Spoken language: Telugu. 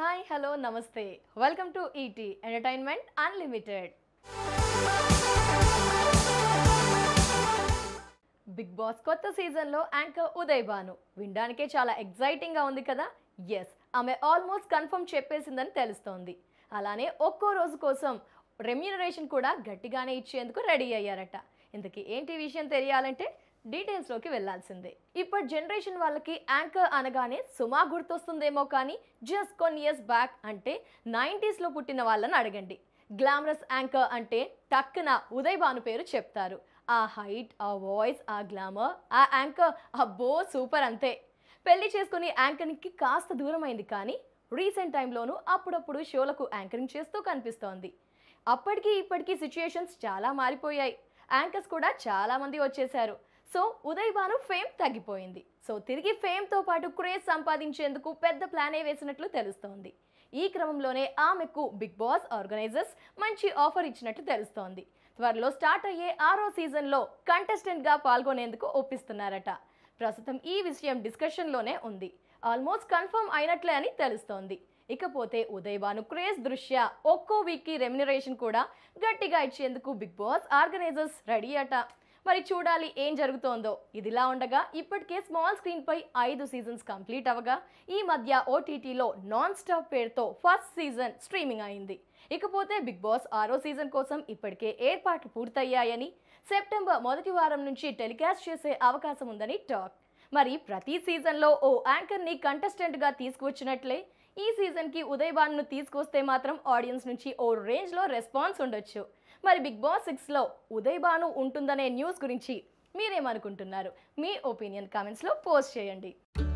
హాయ్ హలో నమస్తే welcome to ET entertainment unlimited Bigg Boss కొత్త సీజన్లో యాంకర్ ఉదయ్ భాను వినడానికే చాలా ఎగ్జైటింగ్గా ఉంది కదా ఎస్ ఆమె ఆల్మోస్ట్ కన్ఫర్మ్ చెప్పేసిందని తెలుస్తోంది అలానే ఒక్కో రోజు కోసం రెమ్యూనరేషన్ కూడా గట్టిగానే ఇచ్చేందుకు రెడీ అయ్యారట ఇంతకీ ఏంటి విషయం తెలియాలంటే డీటెయిల్స్లోకి వెళ్ళాల్సిందే ఇప్పటి జనరేషన్ వాళ్ళకి యాంకర్ అనగానే సుమా గుర్తొస్తుందేమో కానీ జస్ట్ కొన్ని ఇయర్స్ బ్యాక్ అంటే నైంటీస్లో పుట్టిన వాళ్ళని అడగండి గ్లామరస్ యాంకర్ అంటే టక్కున ఉదయ్ భాను పేరు చెప్తారు ఆ హైట్ ఆ వాయిస్ ఆ గ్లామర్ ఆ యాంకర్ అబ్బో సూపర్ అంతే పెళ్లి చేసుకుని యాంకరింగ్కి కాస్త దూరం అయింది కానీ రీసెంట్ టైంలోనూ అప్పుడప్పుడు షోలకు యాంకరింగ్ చేస్తూ కనిపిస్తోంది అప్పటికి ఇప్పటికీ సిచ్యుయేషన్స్ చాలా మారిపోయాయి యాంకర్స్ కూడా చాలా మంది వచ్చేసారు సో ఉదయ్ భాను ఫేమ్ తగ్గిపోయింది సో తిరిగి ఫేమ్తో పాటు క్రేజ్ సంపాదించేందుకు పెద్ద ప్లానే వేసినట్లు తెలుస్తోంది ఈ క్రమంలోనే ఆమెకు బిగ్ బాస్ ఆర్గనైజర్స్ మంచి ఆఫర్ ఇచ్చినట్టు తెలుస్తోంది త్వరలో స్టార్ట్ అయ్యే ఆరో సీజన్లో కంటెస్టెంట్గా పాల్గొనేందుకు ఒప్పిస్తున్నారట ప్రస్తుతం ఈ విషయం డిస్కషన్లోనే ఉంది ఆల్మోస్ట్ కన్ఫర్మ్ అయినట్లే అని తెలుస్తోంది ఇకపోతే ఉదయ్ భాను క్రేజ్ దృష్ట్యా ఒక్కో వీక్కి రెమ్యునరేషన్ కూడా గట్టిగా ఇచ్చేందుకు బిగ్ బాస్ ఆర్గనైజర్స్ రెడీ అట మరి చూడాలి ఏం జరుగుతోందో ఇదిలా ఉండగా ఇప్పటికే స్మాల్ స్క్రీన్ పై ఐదు సీజన్స్ కంప్లీట్ అవగా ఈ మధ్య ఓటీటీలో నాన్ స్టాప్ పేరుతో ఫస్ట్ సీజన్ స్ట్రీమింగ్ అయింది ఇకపోతే బిగ్ బాస్ ఆరో సీజన్ కోసం ఇప్పటికే ఏర్పాట్లు పూర్తయ్యాయని సెప్టెంబర్ మొదటి వారం నుంచి టెలికాస్ట్ చేసే అవకాశం ఉందని టాక్ మరి ప్రతి సీజన్లో ఓ యాంకర్ని కంటెస్టెంట్గా తీసుకువచ్చినట్లే ఈ సీజన్కి ఉదయ్ భాను తీసుకొస్తే మాత్రం ఆడియన్స్ నుంచి ఓ రేంజ్లో రెస్పాన్స్ ఉండొచ్చు మరి బిగ్ బాస్ సిక్స్లో ఉదయ్ భాను ఉంటుందనే న్యూస్ గురించి మీరేమనుకుంటున్నారు మీ ఒపీనియన్ కామెంట్స్లో పోస్ట్ చేయండి